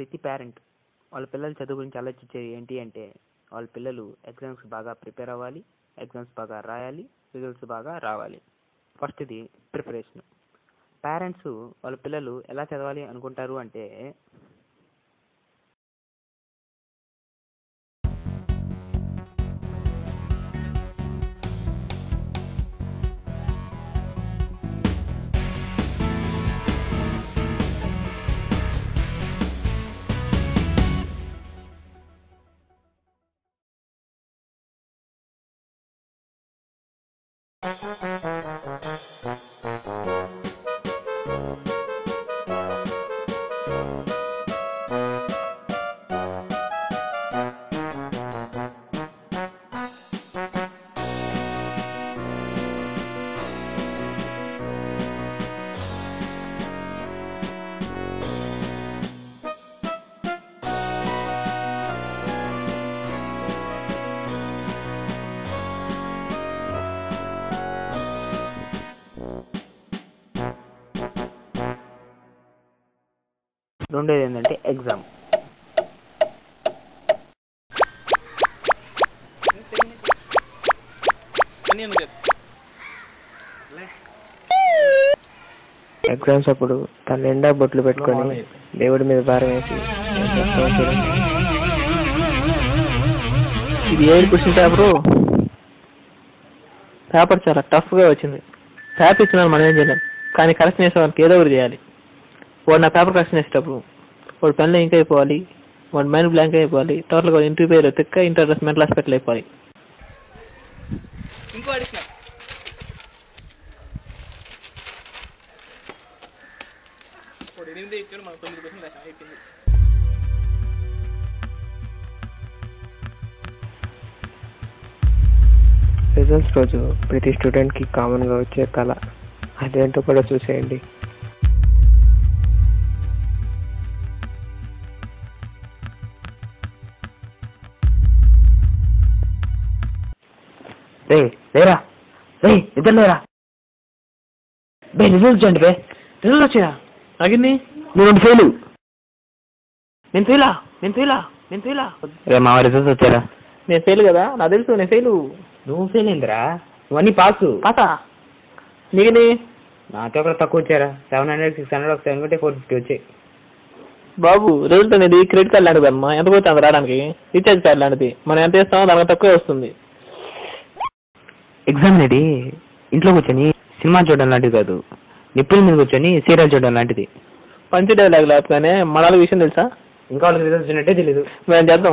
ప్రతి పేరెంట్ వాళ్ళ పిల్లల చదువు గురించి ఆలోచించేది ఏంటి అంటే వాళ్ళ పిల్లలు ఎగ్జామ్స్కి బాగా ప్రిపేర్ అవ్వాలి ఎగ్జామ్స్ బాగా రాయాలి రిజల్ట్స్ బాగా రావాలి ఫస్ట్ది ప్రిపరేషన్ పేరెంట్స్ వాళ్ళ పిల్లలు ఎలా చదవాలి అనుకుంటారు అంటే రెండోది ఏంటంటే ఎగ్జామ్ ఎగ్జామ్స్ అప్పుడు తన నిండా బొట్లు పెట్టుకొని దేవుడి మీద భారం వేసి "నేను చేస్తాను చూడండి." ఇది ఏడు క్వశ్చన్ పేపరు పేపర్ చాలా టఫ్ గా వచ్చింది పేపర్ ఇచ్చినారు మనం ఏం చేయలేం కానీ కరెక్షన్ చేసే వాళ్ళకి ఏదో ఒకటి చేయాలి వాడు నా పేపర్ కరెక్షన్ చేసేటప్పుడు వాడు పెన్లో ఇంక్ అయిపోవాలి వాడు మైండ్ బ్లాంక్ అయిపోవాలి టోటల్ గా ఇంటర్వ్యూ పేరు తిక్క ఇంటర్ మెంటల్ హాస్పిటల్ అయిపోవాలి ఇంకో అడిగిన ఇప్పుడు ఎనిమిది ఇచ్చాడు మనకు తొమ్మిది క్వశ్చన్ రాసాం అయిపోయింది రిజల్ట్స్ రోజు ప్రతి స్టూడెంట్ కి కామన్ గా వచ్చే కళ అదేంటో కూడా చూసేయండి రే లేరా రే ఇద్దరు లేరా బే రిజల్ట్ చూడండి బే రిజల్ట్ వచ్చాయా అగిన్ని నేను ఫెయిల్ నేను ఫెయిలా నేను ఫెయిలా నేను ఫెయిలా రే మా రిజల్ట్స్ వచ్చారా నేను ఫెయిల్ కదా నాకు తెలుసు నేను ఫెయిల్ నువ్వు ఫెయిల్ అయిందిరా నువ్వన్నీ పాస్ పాత నీకని నాతో కూడా తక్కువ వచ్చారా సెవెన్ హండ్రెడ్ సిక్స్ హండ్రెడ్ ఒక సెవెన్ కంటే ఫోర్ ఫిఫ్టీ వచ్చాయి బాబు రిజల్ట్ అనేది క్రెడిట్ కార్డ్ లాంటిది అమ్మా ఎంత పోతే అంత రావడానికి రీఛార్జ్ కార్డ్ లాంటిది మనం ఎంత ఇస్తామో దానికి తక్కువే వస్తుంది ఎగ్జామ్ అనేది ఇంట్లో కూర్చొని సినిమా చూడడం లాంటిది కాదు నిప్పుల మీద కూర్చొని సీరియల్ చూడడం లాంటిది పంచి డైలాగ్ లేకపోతే మన విషయం తెలుసా ఇంకా వాళ్ళకి రిజల్ట్స్ ఉన్నట్టే తెలీదు మేము చేద్దాం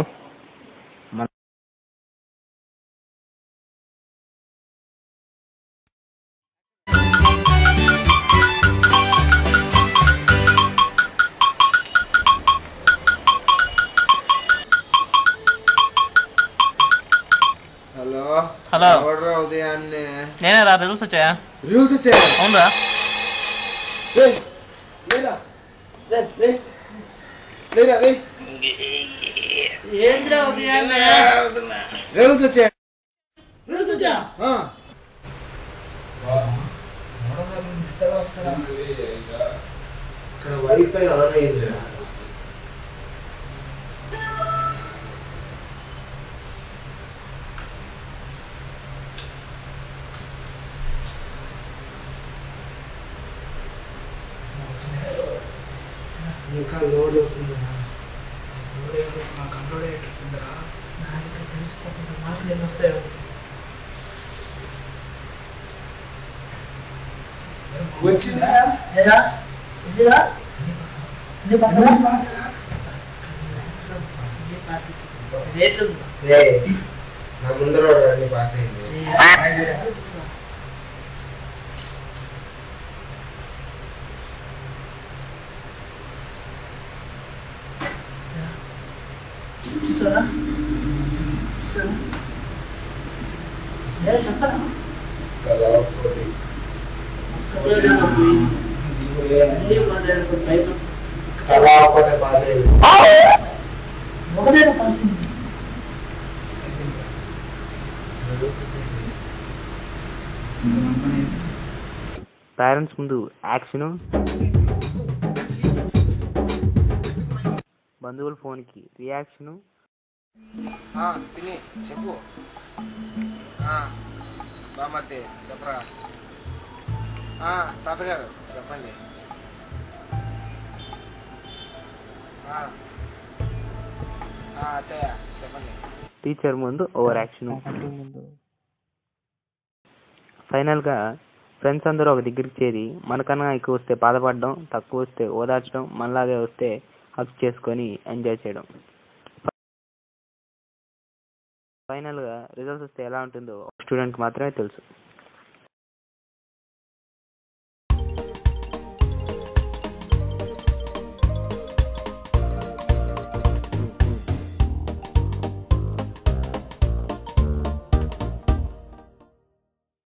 హలో హలో. ఎవడ్రా ఉదయాన్నే నేనే రా రిజల్ట్స్ వచ్చాయా రూల్స్ వచ్చాయా అవునరా రేయ్, లేరా రే, రే. లేరా రే రూల్స్ వచ్చాయా రూల్స్ వచ్చా ఇక్కడ వైఫై ఆన్ అయ్యిందిరా ఇంకా లోడ్ అవుతుందిరా వచ్చిందా రేయ్, నా ముందర వాడు అన్ని పాస్ అయింది తలా ఒకటి. తలా ఒకటే పాస్ అయింది రూల్స్ వచ్చేసింది. పేరెంట్స్ ముందు యాక్షన్ బంధువుల ఫోన్కి రియాక్షను ఆ, పిన్ని చెప్పు ఆ, బామర్ది చెప్పరా ఆ, తాతగారు చెప్పండి ఆ, ఆ, అత్తయ్య చెప్పండి టీచర్ ముందు ఓవర్ యాక్షన్ ఫైనల్గా ఫ్రెండ్స్ అందరూ ఒక దగ్గరికి చేరి మనకన్నా ఎక్కువ వస్తే బాధపడడం తక్కువ వస్తే ఓదార్చడం మనలాగే వస్తే హక్ చేసుకొని ఎంజాయ్ చేయడం ఫైనల్గా రిజల్ట్స్ వస్తే ఎలా ఉంటుందో స్టూడెంట్కి మాత్రమే తెలుసు